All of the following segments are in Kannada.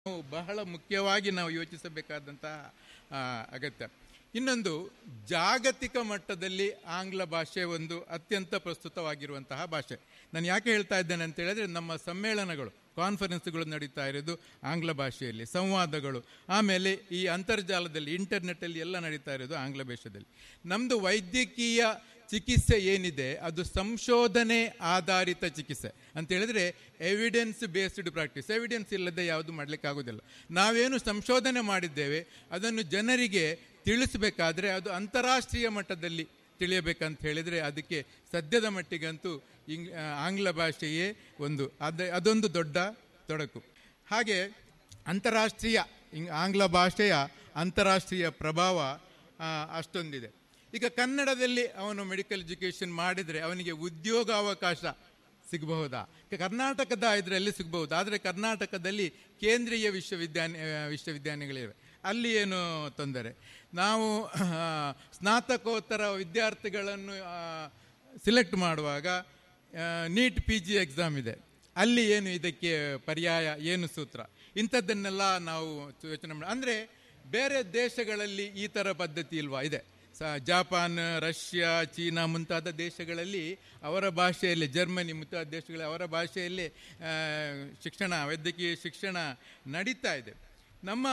ನಾವು ಬಹಳ ಮುಖ್ಯವಾಗಿ ನಾವು ಯೋಚಿಸಬೇಕಾದಂತಹ ಆ, ಅಗತ್ಯ ಇನ್ನೊಂದು ಜಾಗತಿಕ ಮಟ್ಟದಲ್ಲಿ ಆಂಗ್ಲ ಭಾಷೆ ಒಂದು ಅತ್ಯಂತ ಪ್ರಸ್ತುತವಾಗಿರುವಂತಹ ಭಾಷೆ ನಾನು ಯಾಕೆ ಹೇಳ್ತಾ ಇದ್ದೇನೆ ಅಂತ ಹೇಳಿದ್ರೆ ನಮ್ಮ ಸಮ್ಮೇಳನಗಳು ಕಾನ್ಫರೆನ್ಸ್ಗಳು ನಡೀತಾ ಇರೋದು ಆಂಗ್ಲ ಭಾಷೆಯಲ್ಲಿ ಸಂವಾದಗಳು ಆಮೇಲೆ ಈ ಅಂತರ್ಜಾಲದಲ್ಲಿ ಇಂಟರ್ನೆಟ್ಟಲ್ಲಿ ಎಲ್ಲ ನಡೀತಾ ಇರೋದು ಆಂಗ್ಲ ಭಾಷೆಯಲ್ಲಿ ನಮ್ಮದು ವೈದ್ಯಕೀಯ ಚಿಕಿತ್ಸೆ ಏನಿದೆ ಅದು ಸಂಶೋಧನೆ ಆಧಾರಿತ ಚಿಕಿತ್ಸೆ ಅಂತ ಹೇಳಿದ್ರೆ ಎವಿಡೆನ್ಸ್ ಬೇಸ್ಡ್ ಪ್ರಾಕ್ಟೀಸ್ ಎವಿಡೆನ್ಸ್ ಇಲ್ಲದೆ ಯಾವುದು ಮಾಡಲಿಕ್ಕೆ ಆಗೋದಿಲ್ಲ ನಾವೇನು ಸಂಶೋಧನೆ ಮಾಡಿದ್ದೇವೆ ಅದನ್ನು ಜನರಿಗೆ ತಿಳಿಸಬೇಕಾದ್ರೆ ಅದು ಅಂತಾರಾಷ್ಟ್ರೀಯ ಮಟ್ಟದಲ್ಲಿ ತಿಳಿಯಬೇಕಂತ ಹೇಳಿದರೆ ಅದಕ್ಕೆ ಸದ್ಯದ ಮಟ್ಟಿಗಂತೂ ಇಂಗ್ ಆ, ಆಂಗ್ಲ ಭಾಷೆಯೇ ಒಂದು ಅದ ಅದೊಂದು ದೊಡ್ಡ ತೊಡಕು ಹಾಗೆ ಅಂತಾರಾಷ್ಟ್ರೀಯ ಇಂಗ್ ಆಂಗ್ಲ ಭಾಷೆಯ ಅಂತಾರಾಷ್ಟ್ರೀಯ ಪ್ರಭಾವ ಆ, ಅಷ್ಟೊಂದಿದೆ ಈಗ ಕನ್ನಡದಲ್ಲಿ ಅವನು ಮೆಡಿಕಲ್ ಎಜುಕೇಷನ್ ಮಾಡಿದರೆ ಅವನಿಗೆ ಉದ್ಯೋಗಾವಕಾಶ ಸಿಗಬಹುದಾ ಕರ್ನಾಟಕದ ಇದರಲ್ಲಿ ಸಿಗಬಹುದು ಆದರೆ ಕರ್ನಾಟಕದಲ್ಲಿ ಕೇಂದ್ರೀಯ ವಿಶ್ವವಿದ್ಯಾನಿ ವಿಶ್ವವಿದ್ಯಾನಿಗಳಿವೆ ಅಲ್ಲಿ ಏನು ತೊಂದರೆ ನಾವು ಆ, ಸ್ನಾತಕೋತ್ತರ ವಿದ್ಯಾರ್ಥಿಗಳನ್ನು ಸಿಲೆಕ್ಟ್ ಮಾಡುವಾಗ ನೀಟ್ ಪಿ ಜಿ ಎಕ್ಸಾಮ್ ಇದೆ ಅಲ್ಲಿ ಏನು ಇದಕ್ಕೆ ಪರ್ಯಾಯ ಏನು ಸೂತ್ರ ಇಂಥದ್ದನ್ನೆಲ್ಲ ನಾವು ಯೋಚನೆ ಮಾಡಿ ಅಂದರೆ ಬೇರೆ ದೇಶಗಳಲ್ಲಿ ಈ ಥರ ಪದ್ಧತಿ ಇಲ್ವಾ ಇದೆ ಸ ಜಪಾನ್ ರಷ್ಯಾ ಚೀನಾ ಮುಂತಾದ ದೇಶಗಳಲ್ಲಿ ಅವರ ಭಾಷೆಯಲ್ಲಿ ಜರ್ಮನಿ ಮುಂತಾದ ದೇಶಗಳಲ್ಲಿ ಅವರ ಭಾಷೆಯಲ್ಲಿ ಆ, ಶಿಕ್ಷಣ ವೈದ್ಯಕೀಯ ಶಿಕ್ಷಣ ನಡೀತಾ ಇದೆ ನಮ್ಮ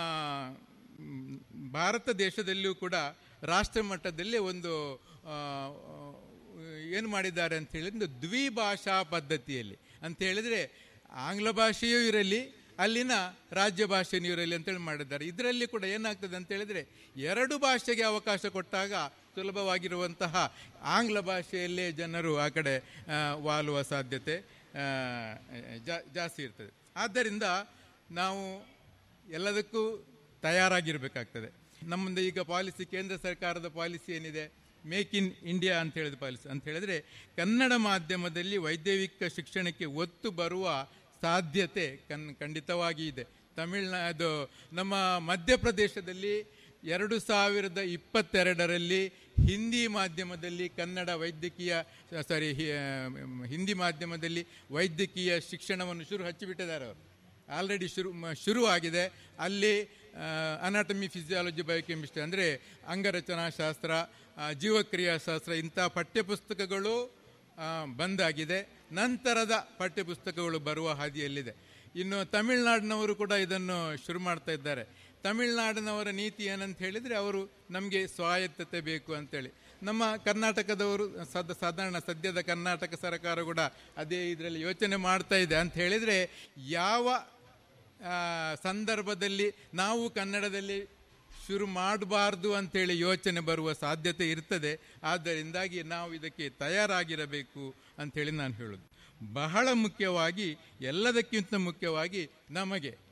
ಮ್, ಭಾರತ ದೇಶದಲ್ಲಿಯೂ ಕೂಡ ರಾಷ್ಟ್ರ ಮಟ್ಟದಲ್ಲಿ ಒಂದು ಆ, ಏನು ಮಾಡಿದ್ದಾರೆ ಅಂತ ಹೇಳಿದ್ರೆ ಒಂದು ದ್ವಿಭಾಷಾ ಪದ್ಧತಿಯಲ್ಲಿ ಅಂತ ಹೇಳಿದ್ರೆ ಆಂಗ್ಲ ಭಾಷೆಯೂ ಇರಲಿ ಅಲ್ಲಿನ ರಾಜ್ಯ ಭಾಷೆಯೂ ಇರಲಿ ಅಂತೇಳಿ ಮಾಡಿದ್ದಾರೆ ಇದರಲ್ಲಿ ಕೂಡ ಏನಾಗ್ತದೆ ಅಂತ ಹೇಳಿದ್ರೆ ಎರಡು ಭಾಷೆಗೆ ಅವಕಾಶ ಕೊಟ್ಟಾಗ ಸುಲಭವಾಗಿರುವಂತಹ ಆಂಗ್ಲ ಭಾಷೆಯಲ್ಲೇ ಜನರು ಆ ಕಡೆ ಆ, ವಾಲುವ ಸಾಧ್ಯತೆ ಆ, ಜಾ- ಜಾಸ್ತಿ ಇರ್ತದೆ ಆದ್ದರಿಂದ ನಾವು ಎಲ್ಲದಕ್ಕೂ ತಯಾರಾಗಿರಬೇಕಾಗ್ತದೆ ನಮ್ಮದು ಈಗ ಪಾಲಿಸಿ ಕೇಂದ್ರ ಸರ್ಕಾರದ ಪಾಲಿಸಿ ಏನಿದೆ ಮೇಕ್ ಇನ್ ಇಂಡಿಯಾ ಅಂತ ಹೇಳಿದ ಪಾಲಿಸಿ ಅಂತ ಹೇಳಿದ್ರೆ ಕನ್ನಡ ಮಾಧ್ಯಮದಲ್ಲಿ ವೈದ್ಯಕೀಯ ಶಿಕ್ಷಣಕ್ಕೆ ಒತ್ತು ಬರುವ ಸಾಧ್ಯತೆ ಕನ್ ಖಂಡಿತವಾಗಿ ಇದೆ ತಮಿಳ್ನಾಡು ನಮ್ಮ ಮಧ್ಯಪ್ರದೇಶದಲ್ಲಿ ಎರಡು ಸಾವಿರದ ಇಪ್ಪತ್ತೆರಡರಲ್ಲಿ ಹಿಂದಿ ಮಾಧ್ಯಮದಲ್ಲಿ ಕನ್ನಡ ವೈದ್ಯಕೀಯ ಸಾರಿ ಹಿಂದಿ ಮಾಧ್ಯಮದಲ್ಲಿ ವೈದ್ಯಕೀಯ ಶಿಕ್ಷಣವನ್ನು ಶುರು ಹಚ್ಚಿಬಿಟ್ಟಿದ್ದಾರೆ ಅವರು ಆಲ್ರೆಡಿ ಶುರು ಮ- ಶುರುವಾಗಿದೆ ಅಲ್ಲಿ ಅನಾಟಮಿ ಫಿಸಿಯಾಲಜಿ ಬಯೋಕೆಮಿಸ್ಟ್ರಿ ಅಂದರೆ ಅಂಗರಚನಾಶಾಸ್ತ್ರ ಆ, ಜೀವಕ್ರಿಯಾಶಾಸ್ತ್ರ ಇಂಥ ಪಠ್ಯಪುಸ್ತಕಗಳು ಆ, ಬಂದಾಗಿದೆ ನಂತರದ ಪಠ್ಯಪುಸ್ತಕಗಳು ಬರುವ ಹಾದಿಯಲ್ಲಿದೆ ಇನ್ನು ತಮಿಳುನಾಡಿನವರು ಕೂಡ ಇದನ್ನು ಶುರು ಮಾಡ್ತಾ ಇದ್ದಾರೆ ತಮಿಳುನಾಡಿನವರ ನೀತಿ ಏನಂತ ಹೇಳಿದರೆ ಅವರು ನಮಗೆ ಸ್ವಾಯತ್ತತೆ ಬೇಕು ಅಂತೇಳಿ ನಮ್ಮ ಕರ್ನಾಟಕದವರು ಸದ ಸಾಧಾರಣ ಸದ್ಯದ ಕರ್ನಾಟಕ ಸರ್ಕಾರ ಕೂಡ ಅದೇ ಇದರಲ್ಲಿ ಯೋಚನೆ ಮಾಡ್ತಾ ಇದೆ ಅಂತ ಹೇಳಿದರೆ ಯಾವ ಆ, ಸಂದರ್ಭದಲ್ಲಿ ನಾವು ಕನ್ನಡದಲ್ಲಿ ಶುರು ಮಾಡಬಾರ್ದು ಅಂತೇಳಿ ಯೋಚನೆ ಬರುವ ಸಾಧ್ಯತೆ ಇರ್ತದೆ ಆದ್ದರಿಂದಾಗಿ ನಾವು ಇದಕ್ಕೆ ತಯಾರಾಗಿರಬೇಕು ಅಂಥೇಳಿ ನಾನು ಹೇಳೋದು ಬಹಳ ಮುಖ್ಯವಾಗಿ ಎಲ್ಲದಕ್ಕಿಂತ ಮುಖ್ಯವಾಗಿ ನಮಗೆ